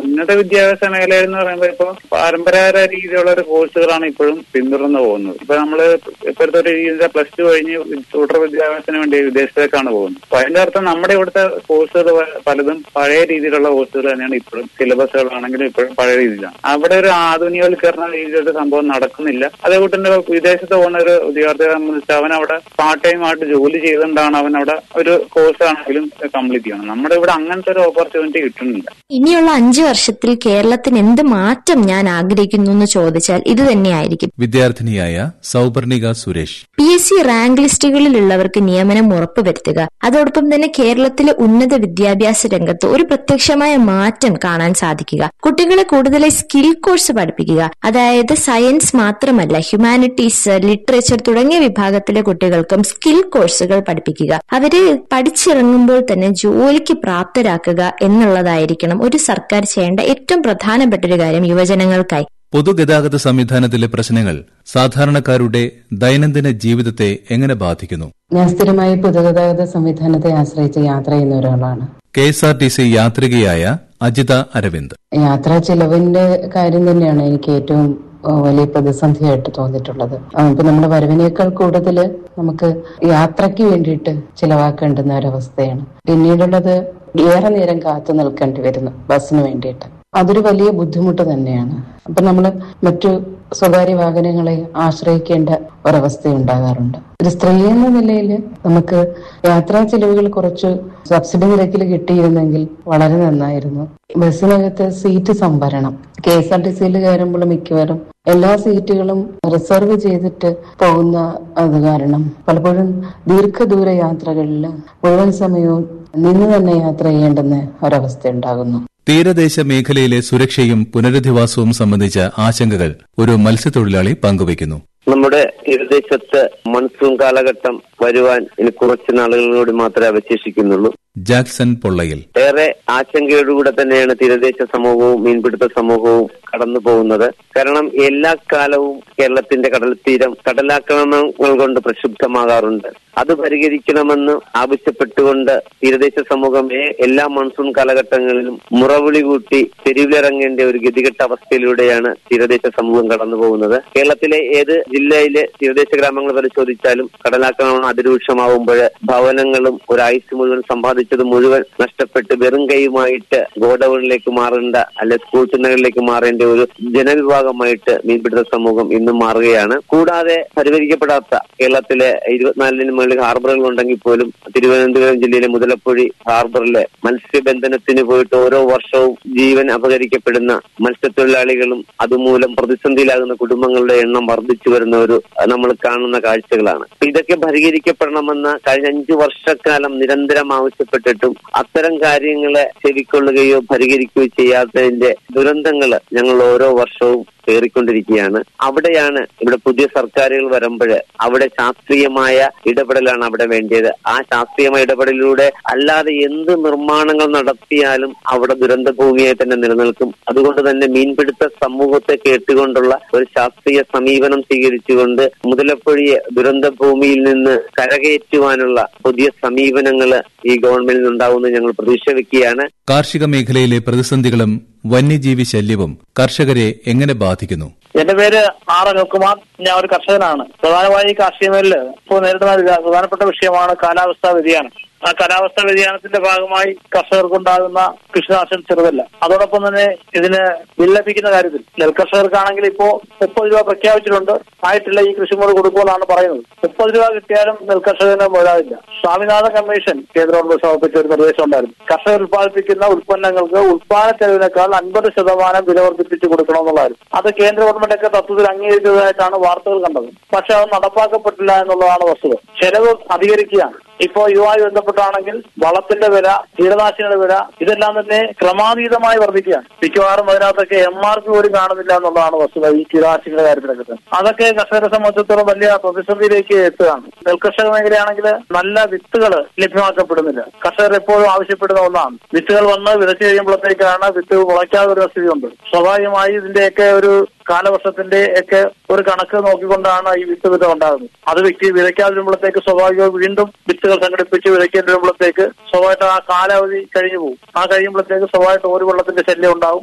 ഉന്നത വിദ്യാഭ്യാസ മേഖല എന്ന് പറയുമ്പോൾ ഇപ്പൊ പരമ്പരാഗത രീതിയിലുള്ള ഒരു കോഴ്സുകളാണ് ഇപ്പോഴും പിന്തുടർന്നു പോകുന്നത് ഇപ്പൊ നമ്മള് ഇപ്പോഴത്തെ ഒരു രീതിയിൽ പ്ലസ് ടു കഴിഞ്ഞ് തുടർ വിദ്യാഭ്യാസത്തിന് വേണ്ടി വിദേശത്തേക്കാണ് പോകുന്നത് അപ്പൊ അതിന്റെ അർത്ഥം നമ്മുടെ ഇവിടുത്തെ കോഴ്സുകൾ പലതും പഴയ രീതിയിലുള്ള കോഴ്സുകൾ തന്നെയാണ് ഇപ്പോഴും സിലബസുകളാണെങ്കിലും ഇപ്പോഴും പഴയ രീതിയിലാണ് അവിടെ ഒരു ആധുനികവൽക്കരണ രീതിയിലൊരു സംഭവം നടക്കുന്നില്ല അതേപോലെ തന്നെ വിദേശത്ത് പോകുന്ന ഒരു ഉദ്യോഗാർത്ഥിയെ സംബന്ധിച്ച് അവൻ അവിടെ പാർട്ട് ടൈം ആയിട്ട് ജോലി ചെയ്തുകൊണ്ടാണ് അവൻ അവിടെ ഒരു കോഴ്സ് ആണെങ്കിലും കംപ്ലീറ്റ് ചെയ്യണം നമ്മുടെ ഇവിടെ അങ്ങനത്തെ ഒരു ഓപ്പർച്യൂണിറ്റി കിട്ടുന്നില്ല ഇനിയുള്ള അഞ്ചു വർഷത്തിൽ കേരളത്തിന് എന്ത് മാറ്റം ഞാൻ ആഗ്രഹിക്കുന്നു എന്ന് ചോദിച്ചാൽ ഇത് തന്നെയായിരിക്കും വിദ്യാർത്ഥിനിയായ Souparnika Suresh P S C rank ലിസ്റ്റുകളിലുള്ളവർക്ക് നിയമനം ഉറപ്പുവരുത്തുക അതോടൊപ്പം തന്നെ കേരളത്തിലെ ഉന്നത വിദ്യാഭ്യാസ രംഗത്ത് ഒരു പ്രത്യക്ഷമായ മാറ്റം കാണാൻ സാധിക്കുക കുട്ടികളെ കൂടുതലായി സ്കിൽ കോഴ്സ് പഠിപ്പിക്കുക അതായത് സയൻസ് മാത്രമല്ല ഹ്യൂമാനിറ്റീസ് ലിറ്ററേച്ചർ തുടങ്ങിയ വിഭാഗത്തിലെ കുട്ടികൾക്കും സ്കിൽ കോഴ്സുകൾ പഠിപ്പിക്കുക അവരെ പഠിച്ചിറങ്ങുമ്പോൾ തന്നെ ജോലിക്ക് പ്രാപ്തരാക്കുക എന്നുള്ളതായിരിക്കണം ഒരു സർക്കാർ ചെയ്യേണ്ട ഏറ്റവും പ്രധാനപ്പെട്ട ഒരു കാര്യം യുവജനങ്ങൾക്കായി പൊതുഗതാഗത സംവിധാനത്തിലെ പ്രശ്നങ്ങൾ സാധാരണക്കാരുടെ ദൈനംദിന ജീവിതത്തെ എങ്ങനെ ബാധിക്കുന്നു ഞാൻ സ്ഥിരമായി പൊതുഗതാഗത സംവിധാനത്തെ ആശ്രയിച്ച് യാത്ര ചെയ്യുന്ന ഒരാളാണ് K S R T C യാത്രികയായ അജിത അരവിന്ദ് യാത്രാ ചെലവിന്റെ കാര്യം തന്നെയാണ് എനിക്ക് ഏറ്റവും ഏഹ്, വലിയ പ്രതിസന്ധിയായിട്ട് തോന്നിയിട്ടുള്ളത് ആ, ഇപ്പൊ നമ്മുടെ വരവിനേക്കാൾ കൂടുതൽ നമുക്ക് യാത്രയ്ക്ക് വേണ്ടിയിട്ട് ചിലവാക്കേണ്ടുന്ന ഒരവസ്ഥയാണ് പിന്നീടുള്ളത് ഏറെ നേരം കാത്തു നിൽക്കേണ്ടി വരുന്നു ബസ്സിന് വേണ്ടിയിട്ട് അതൊരു വലിയ ബുദ്ധിമുട്ട് തന്നെയാണ് അപ്പൊ നമ്മൾ മറ്റു സ്വകാര്യ വാഹനങ്ങളെ ആശ്രയിക്കേണ്ട ഒരവസ്ഥ ഉണ്ടാകാറുണ്ട് ഒരു സ്ത്രീ എന്ന നിലയിൽ നമുക്ക് യാത്രാ ചെലവുകൾ കുറച്ച് സബ്സിഡി നിരക്കിൽ കിട്ടിയിരുന്നെങ്കിൽ വളരെ നന്നായിരുന്നു ബസ്സിനകത്ത് സീറ്റ് സംഭരണം കെ എസ് ആർ ടി സിയിൽ കയറുമ്പോൾ മിക്കവാറും എല്ലാ സീറ്റുകളും റിസർവ് ചെയ്തിട്ട് പോകുന്ന അത് കാരണം പലപ്പോഴും ദീർഘദൂര യാത്രകളിൽ മുഴുവൻ സമയവും നിന്ന് തന്നെ യാത്ര ചെയ്യേണ്ടുന്ന ഒരവസ്ഥ ഉണ്ടാകുന്നു തീരദേശ മേഖലയിലെ സുരക്ഷയും പുനരധിവാസവും സംബന്ധിച്ച ആശങ്കകൾ ഒരു മത്സ്യത്തൊഴിലാളി പങ്കുവയ്ക്കുന്നു നമ്മുടെ തീരദേശത്ത് മൺസൂൺ കാലഘട്ടം വരുവാൻ ഇനി കുറച്ച് നാളുകളോട് മാത്രമേ അവശേഷിക്കുന്നുള്ളൂ ജാക്സൺ പൊള്ളയിൽ ഏറെ ആശങ്കയോടുകൂടെ തന്നെയാണ് തീരദേശ സമൂഹവും മീൻപിടുത്ത സമൂഹവും കടന്നു പോകുന്നത് കാരണം എല്ലാ കാലവും കേരളത്തിന്റെ കടൽ തീരം കടലാക്രമണങ്ങൾ കൊണ്ട് പ്രക്ഷുബ്ധമാകാറുണ്ട് അത് പരിഹരിക്കണമെന്ന് ആവശ്യപ്പെട്ടുകൊണ്ട് തീരദേശ സമൂഹമേ എല്ലാ മൺസൂൺ കാലഘട്ടങ്ങളിലും മുറവിളി കൂട്ടി തെരുവിലിറങ്ങേണ്ട ഒരു ഗതികെട്ട അവസ്ഥയിലൂടെയാണ് തീരദേശ സമൂഹം കടന്നു പോകുന്നത് കേരളത്തിലെ ഏത് ജില്ലയിലെ തീരദേശ ഗ്രാമങ്ങൾ പരിശോധിച്ചാലും കടലാക്രമണം അതിരൂക്ഷമാവുമ്പോൾ ഭവനങ്ങളും ഒരാഴ്ച മുഴുവൻ സമ്പാദിച്ചത് മുഴുവൻ നഷ്ടപ്പെട്ട് വെറും കൈയുമായിട്ട് ഗോഡൌണിലേക്ക് മാറേണ്ട അല്ലെ സ്കൂൾ ചിഹ്നങ്ങളിലേക്ക് മാറേണ്ട ഒരു ജനവിഭാഗമായിട്ട് മീൻപിടുത്ത സമൂഹം ഇന്നും മാറുകയാണ് കൂടാതെ പരിഹരിക്കപ്പെടാത്ത കേരളത്തിലെ ഇരുപത്തിനാലിന് മുകളിൽ ഹാർബറുകൾ ഉണ്ടെങ്കിൽ പോലും തിരുവനന്തപുരം ജില്ലയിലെ മുതലപ്പൊഴി ഹാർബറിലെ മത്സ്യബന്ധനത്തിന് പോയിട്ട് ഓരോ വർഷവും ജീവൻ അപഹരിക്കപ്പെടുന്ന മത്സ്യത്തൊഴിലാളികളും അതുമൂലം പ്രതിസന്ധിയിലാകുന്ന കുടുംബങ്ങളുടെ എണ്ണം വർദ്ധിച്ചു വരുന്ന ഒരു അഹ് നമ്മൾ കാണുന്ന കാഴ്ചകളാണ് അപ്പൊ ഇതൊക്കെ പരിഹരിക്കപ്പെടണമെന്ന് കഴിഞ്ഞ അഞ്ചു വർഷക്കാലം നിരന്തരം ആവശ്യപ്പെട്ടിട്ടും അത്തരം കാര്യങ്ങളെ ചെവിക്കൊള്ളുകയോ പരിഹരിക്കുകയോ ചെയ്യാത്തതിന്റെ ദുരന്തങ്ങൾ ഞങ്ങൾ ഓരോ വർഷവും കയറിക്കൊണ്ടിരിക്കുകയാണ് അവിടെയാണ് ഇവിടെ പുതിയ സർക്കാരുകൾ വരുമ്പോൾ അവിടെ ശാസ്ത്രീയമായ ഇടപെടലാണ് അവിടെ വേണ്ടിയത് ആ ശാസ്ത്രീയമായ ഇടപെടലിലൂടെ അല്ലാതെ എന്ത് നിർമ്മാണങ്ങൾ നടത്തിയാലും അവിടെ ദുരന്ത ഭൂമിയായി തന്നെ നിലനിൽക്കും അതുകൊണ്ട് തന്നെ മീൻപിടുത്ത സമൂഹത്തെ കേട്ടുകൊണ്ടുള്ള ഒരു ശാസ്ത്രീയ സമീപനം സ്വീകരിച്ചുകൊണ്ട് മുതലപ്പൊഴിയെ ദുരന്ത ഭൂമിയിൽ നിന്ന് കരകയറ്റുവാനുള്ള പുതിയ സമീപനങ്ങൾ ഈ ഗവൺമെന്റിൽ ഉണ്ടാവുമെന്ന് ഞങ്ങൾ പ്രതീക്ഷ വെക്കുകയാണ് കാർഷിക മേഖലയിലെ പ്രതിസന്ധികളും വന്യജീവി ശല്യവും കർഷകരെ എങ്ങനെ ബാധിക്കുന്നു എന്റെ പേര് ആർ അനിൽകുമാർ ഞാൻ ഒരു കർഷകനാണ് പ്രധാനമായി ഈ കാർഷിക മേഖലയിൽ ഇപ്പോൾ നേരിടുന്ന ഒരു പ്രധാനപ്പെട്ട വിഷയമാണ് കാലാവസ്ഥാ വ്യതിയാനം ആ കാലാവസ്ഥാ വ്യതിയാനത്തിന്റെ ഭാഗമായി കർഷകർക്കുണ്ടാകുന്ന കൃഷിനാശം ചെറുതല്ല അതോടൊപ്പം തന്നെ ഇതിന് ബിൽ ലഭിക്കുന്ന കാര്യത്തിൽ നെൽകർഷകർക്കാണെങ്കിൽ ഇപ്പോ മുപ്പത് രൂപ പ്രഖ്യാപിച്ചിട്ടുണ്ട് ആയിട്ടില്ല ഈ കൃഷിമുറി കൊടുക്കുമെന്നാണ് പറയുന്നത് മുപ്പത് രൂപ കിട്ടിയാലും നെൽകർഷകന് മുതലാവില്ല സ്വാമിനാഥൻ കമ്മീഷൻ കേന്ദ്ര ഗവൺമെന്റ് സമർപ്പിച്ച ഒരു നിർദ്ദേശം ഉണ്ടായിരുന്നു കർഷകർ ഉത്പാദിപ്പിക്കുന്ന ഉൽപ്പന്നങ്ങൾക്ക് ഉൽപ്പാദന ചെലവിനേക്കാൾ അൻപത് ശതമാനം വില വർദ്ധിപ്പിച്ച് കൊടുക്കണമെന്നുള്ളതായിരുന്നു അത് കേന്ദ്ര ഗവൺമെന്റ് ഒക്കെ തത്വത്തിൽ അംഗീകരിച്ചതായിട്ടാണ് വാർത്തകൾ കണ്ടത് പക്ഷെ അത് നടപ്പാക്കപ്പെട്ടില്ല എന്നുള്ളതാണ് വസ്തുത ചെലവ് അധികരിക്കുകയാണ് ഇപ്പോ ഇതുമായി ബന്ധപ്പെട്ടാണെങ്കിൽ വളത്തിന്റെ വില കീടനാശിനിയുടെ വില ഇതെല്ലാം തന്നെ ക്രമാതീതമായി വർദ്ധിക്കുകയാണ് മിക്കവാറും അതിനകത്തൊക്കെ എം ആർ പി പോലും കാണുന്നില്ല എന്നുള്ളതാണ് വസ്തുത ഈ കീടനാശിനിയുടെ കാര്യത്തിലൊക്കെ തന്നെ. അതൊക്കെ കർഷകരെ സംബന്ധിച്ചിടത്തോളം വലിയ പ്രതിസന്ധിയിലേക്ക് എത്തുകയാണ് നെൽകർഷക മേഖലയാണെങ്കിൽ നല്ല വിത്തുകൾ ലഭ്യമാക്കപ്പെടുന്നില്ല കർഷകർ എപ്പോഴും ആവശ്യപ്പെടുന്ന ഒന്നാണ് വിത്തുകൾ വന്ന് വിതച്ചു കഴിയുമ്പോഴത്തേക്കാണ് വിത്ത് മുളയ്ക്കാതെ വരുന്ന സ്ഥിതിയുണ്ട് സ്വാഭാവികമായി ഇതിന്റെയൊക്കെ ഒരു കാലവർഷത്തിന്റെ ഒക്കെ ഒരു കണക്ക് നോക്കിക്കൊണ്ടാണ് ഈ വിത്ത് വിധം ഉണ്ടാകുന്നത് അത് വ്യക്തി വിതയ്ക്കാതിരുമ്പോഴത്തേക്ക് സ്വാഭാവികമായി വീണ്ടും വിത്തുകൾ സംഘടിപ്പിച്ച് വിതയ്ക്കേണ്ടി വരുമ്പോഴത്തേക്ക് സ്വാഭാവികമായിട്ട് ആ കാലാവധി കഴിഞ്ഞു പോകും ആ കഴിയുമ്പോഴത്തേക്ക് സ്വാഭാവികമായിട്ട് ഒരു വെള്ളത്തിന്റെ ശല്യം ഉണ്ടാവും